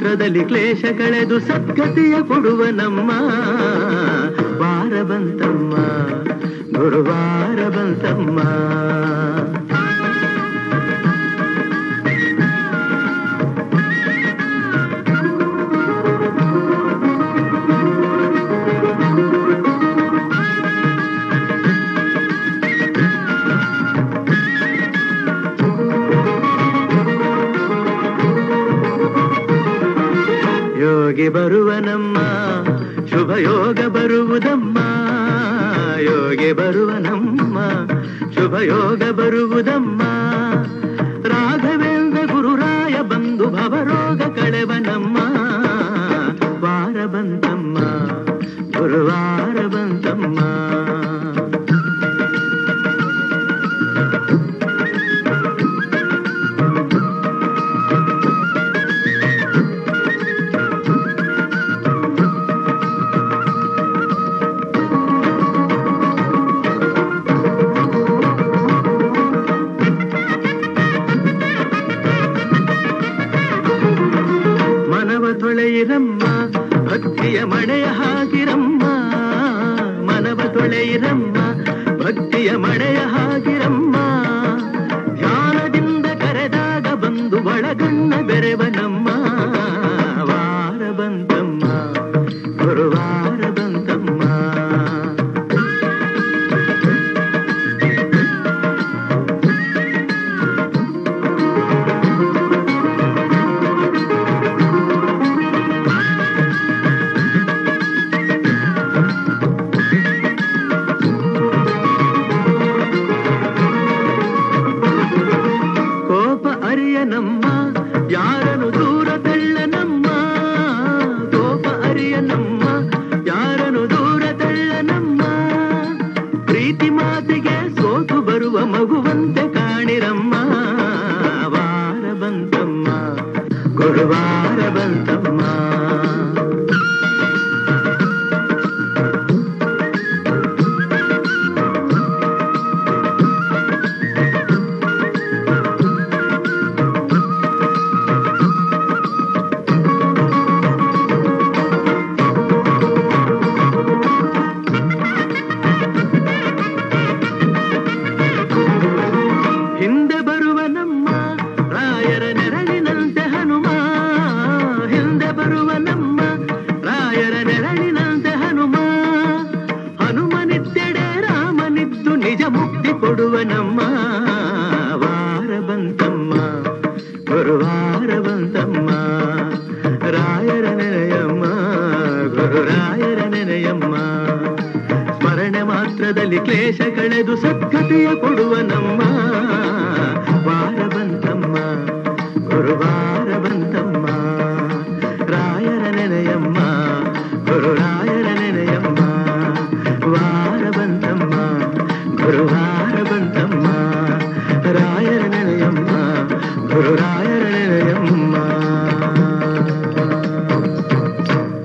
ಮಾತ್ರದಲ್ಲಿ ಕ್ಲೇಶ ಕಳೆದು ಸದ್ಗತಿಯ ಕೊಡುವ ನಮ್ಮ ವಾರ ಬಂತಮ್ಮ ಗುರುವಾರ ಬಂತಮ್ಮ ಯೋಗಿ ಬರುವನಮ್ಮ ಶುಭ ಯೋಗ ಬರುವುದಮ್ಮ ಯೋಗಿ ಬರುವನಮ್ಮ ಶುಭ ಯೋಗ ಬರುವುದಮ್ಮ ರಾಘವೇಂದ್ರ ಗುರುರಾಯ ಬಂದು ಭವರೋಗ ಕಳೆವನಮ್ಮ ವಾರ ಬಂತಮ್ಮ ಗುರುವಾರ ಬಂತಮ್ಮ ಮನವ ತೊಳೆಯಿರಮ್ಮ ಭಕ್ತಿಯ ಮಳೆಯ ಹಾಕಿರಮ್ಮ ಮನವ ತೊಳೆಯಿರಮ್ಮ ಭಕ್ತಿಯ ಮಳೆಯ ಹಾಕಿರಮ್ಮ ಧ್ಯಾನದಿಂದ ಕರೆದಾಗ ಬಂದು ಒಳಗಣ್ಣ ಬೆರೆವನಮ್ಮ ವಾರ ಬಂತಮ್ಮ ಗುರುವಾರ ಬಂತಮ್ಮ ಕೋಪ ಅರಿಯನಮ್ಮ ಯಾರನು ದೂರ ತಳ್ಳನಮ್ಮ ಕೋಪ ಅರಿಯನಮ್ಮ ಯಾರನು ದೂರ ತಳ್ಳನಮ್ಮ ಪ್ರೀತಿ ಮಾತಿಗೆ ಸೋತು ಬರುವ ಮಗುವಂತೆ ಕಾಣಿರಮ್ಮ ವಾರ ಬಂತಮ್ಮ ಗುರುವಾರ ಬಂತಮ್ಮ ಹಿಂದೆ ಬರುವ ನಮ್ಮ ರಾಯರ ನೆರಳಿನಂತೆ ಹನುಮ ಹಿಂದೆ ಬರುವ ನಮ್ಮ ರಾಯರ ನೆರಳಿನಂತೆ ಹನುಮ ಹನುಮನಿತ್ತೆಡೆ ರಾಮನಿದ್ದು ನಿಜ ಮುಕ್ತಿ ಕೊಡುವ ನಮ್ಮ ವಾರ ಬಂತಮ್ಮ ಗುರುವಾರ ಬಂತಮ್ಮ ರಾಯರ ನೆನೆಯಮ್ಮ ಗುರು ರಾಯರ ನೆನೆಯಮ್ಮ ಸ್ಮರಣೆ ಮಾತ್ರದಲ್ಲಿ ಕ್ಲೇಶ ಕಳೆದು ಸದ್ಗತಿಯ ಕೊಡುವ ನಮ್ಮ ವಾರ ಬಂತಮ್ಮ ಗುರುವಾರ ಬಂತಮ್ಮ ರಾಯರ ನೆನೆಯಮ್ಮ ಗುರುರಾಯ